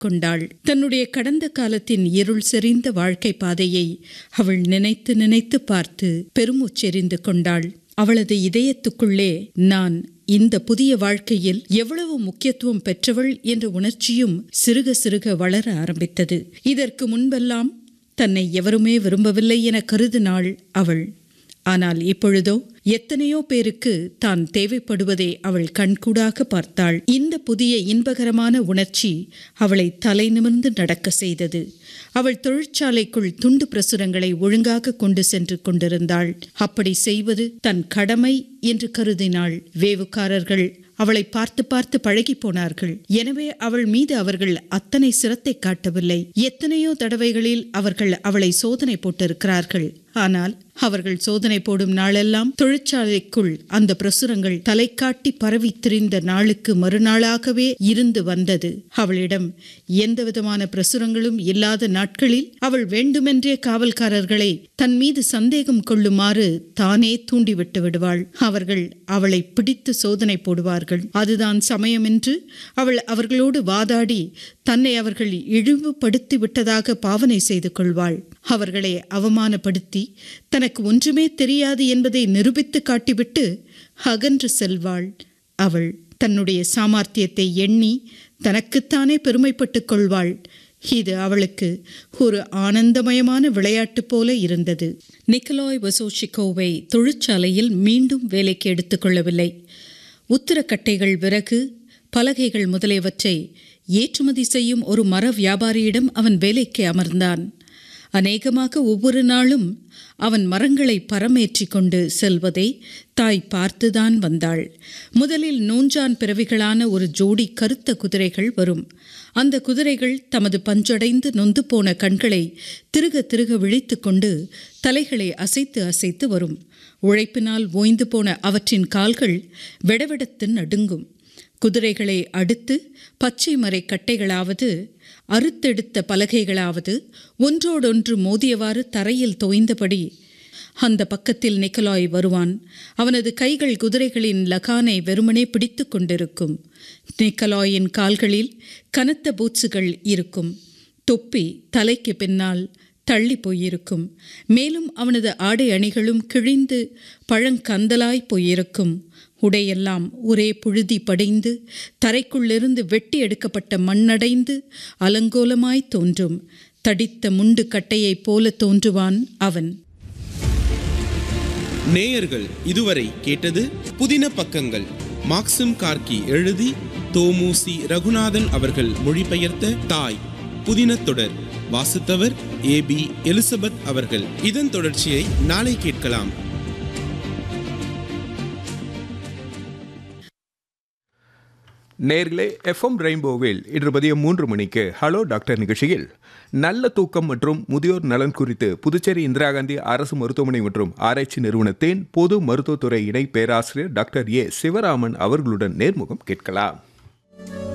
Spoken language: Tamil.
கொண்டாள் தன்னுடைய கடந்த காலத்தின் இருள் செறிந்த வாழ்க்கை பாதையை அவள் நினைத்து நினைத்து பார்த்து பெருமூச்செறிந்து கொண்டாள் அவளது இதயத்துக்குள்ளே நான் இந்த புதிய வாழ்க்கையில் எவ்வளவு முக்கியத்துவம் பெற்றவள் என்ற உணர்ச்சியும் சிறுக சிறுக வளர ஆரம்பித்தது இதற்கு முன்பெல்லாம் தன்னை எவருமே விரும்பவில்லை என கருதினாள் அவள் ஆனால் இப்பொழுதோ எத்தனையோ பேருக்கு தான் தேவைப்படுவதை அவள் கண்கூடாக பார்த்தாள் இந்த புதிய இன்பகரமான உணர்ச்சி அவளை தலை நிமிர்ந்து நடக்க செய்தது அவள் தொழிற்சாலைக்குள் துண்டு பிரசுரங்களை ஒழுங்காக கொண்டு சென்று கொண்டிருந்தாள் அப்படி செய்வது தன் கடமை என்று கருதினாள் வேவுக்காரர்கள் அவளை பார்த்து பார்த்து பழகி போனார்கள் எனவே அவள் மீது அவர்கள் அத்தனை சிரத்தை காட்டவில்லை எத்தனையோ தடவைகளில் அவர்கள் அவளை சோதனை போட்டிருக்கிறார்கள் ஆனால் அவர்கள் சோதனை போடும் நாளெல்லாம் தொழிற்சாலைக்குள் அந்த பிரசுரங்கள் தலை காட்டி பரவி திரிந்த நாளுக்கு மறுநாளாகவே இருந்து வந்தது அவளிடம் எந்த விதமான பிரசுரங்களும் இல்லாத நாட்களில் அவள் வேண்டுமென்றே காவல்காரர்களை தன் மீது சந்தேகம் கொள்ளுமாறு தானே தூண்டிவிட்டு விடுவாள் அவர்கள் அவளை பிடித்து சோதனை போடுவார்கள் அதுதான் சமயம் என்று அவள் அவர்களோடு வாதாடி தன்னை அவர்கள் இழிவுபடுத்தி விட்டதாக பாவனை செய்து கொள்வாள் அவர்களை அவமானப்படுத்தி தனக்கு ஒன்றுமே தெரியாது என்பதை நிரூபித்து காட்டிவிட்டு அகன்று செல்வாள் அவள் தன்னுடைய சாமர்த்தியத்தை எண்ணி தனக்குத்தானே பெருமைப்பட்டுக் கொள்வாள் இது அவளுக்கு ஒரு ஆனந்தமயமான விளையாட்டு போல இருந்தது நிக்கலாய் வசோஷிகோவை தொழிற்சாலையில் மீண்டும் வேலைக்கு எடுத்துக்கொள்ளவில்லை உத்திரக்கட்டைகள் விறகு பலகைகள் முதலியவற்றை ஏற்றுமதி செய்யும் ஒரு மர வியாபாரியிடம் அவன் வேலைக்கு அமர்ந்தான் அநேகமாக ஒவ்வொரு நாளும் அவன் மரங்களை பரமேற்றி கொண்டு செல்வதை தாய் பார்த்துதான் வந்தாள் முதலில் நூஞ்சான் பிறவிகளான ஒரு ஜோடி கருத்த குதிரைகள் வரும் அந்த குதிரைகள் தமது பஞ்சடைந்து நொந்து போன கண்களை திருக திருக விழித்து கொண்டு தலைகளை அசைத்து அசைத்து வரும் உழைப்பினால் ஓய்ந்து போன அவற்றின் கால்கள் வெடவெடத்து நடுங்கும் குதிரைகளை அடுத்து பச்சை மரை கட்டைகளாவது அறுத்தெடுத்த பலகைகளாவது ஒன்றோடொன்று மோதியவாறு தரையில் தோய்ந்தபடி அந்த பக்கத்தில் நிக்கலாய் வருவான் அவனது கைகள் குதிரைகளின் லகானை வெறுமனே பிடித்து கொண்டிருக்கும் நிக்கலாயின் கால்களில் கனத்த பூட்ஸுகள் இருக்கும் தொப்பி தலைக்கு பின்னால் தள்ளி போயிருக்கும் மேலும் அவனது ஆடை அணிகளும் கிழிந்து பழங்கந்தலாய் போயிருக்கும் உடையெல்லாம் ஒரே புழுதி படைந்து தரைக்குள்ளிருந்து வெட்டி எடுக்கப்பட்ட மண்ணடைந்து அலங்கோலமாய் தோன்றும் தடித்த முண்டு கட்டையைப் போல தோன்றுவான் அவன் நேயர்கள் இதுவரை கேட்டது புதின பக்கங்கள் மாக்சிம் கார்கி எழுதி தோமுசி ரகுநாதன் அவர்கள் மொழிபெயர்த்த தாய் புதின தொடர் வாசித்தவர் ஏ பி எலிசபெத் அவர்கள் இதன் தொடர்ச்சியை நாளை கேட்கலாம் நேர்களே எஃப்எம் ரெயின்போவில் இன்று மதியம் மூன்று மணிக்கு ஹலோ டாக்டர் நிகழ்ச்சியில் நல்ல தூக்கம் மற்றும் முதியோர் நலன் குறித்து புதுச்சேரி இந்திரா காந்தி அரசு மருத்துவமனை மற்றும் ஆராய்ச்சி நிறுவனத்தின் பொது மருத்துவத்துறை இணை பேராசிரியர் டாக்டர் ஏ சிவராமன் அவர்களுடன் நேர்முகம் கேட்கலாம்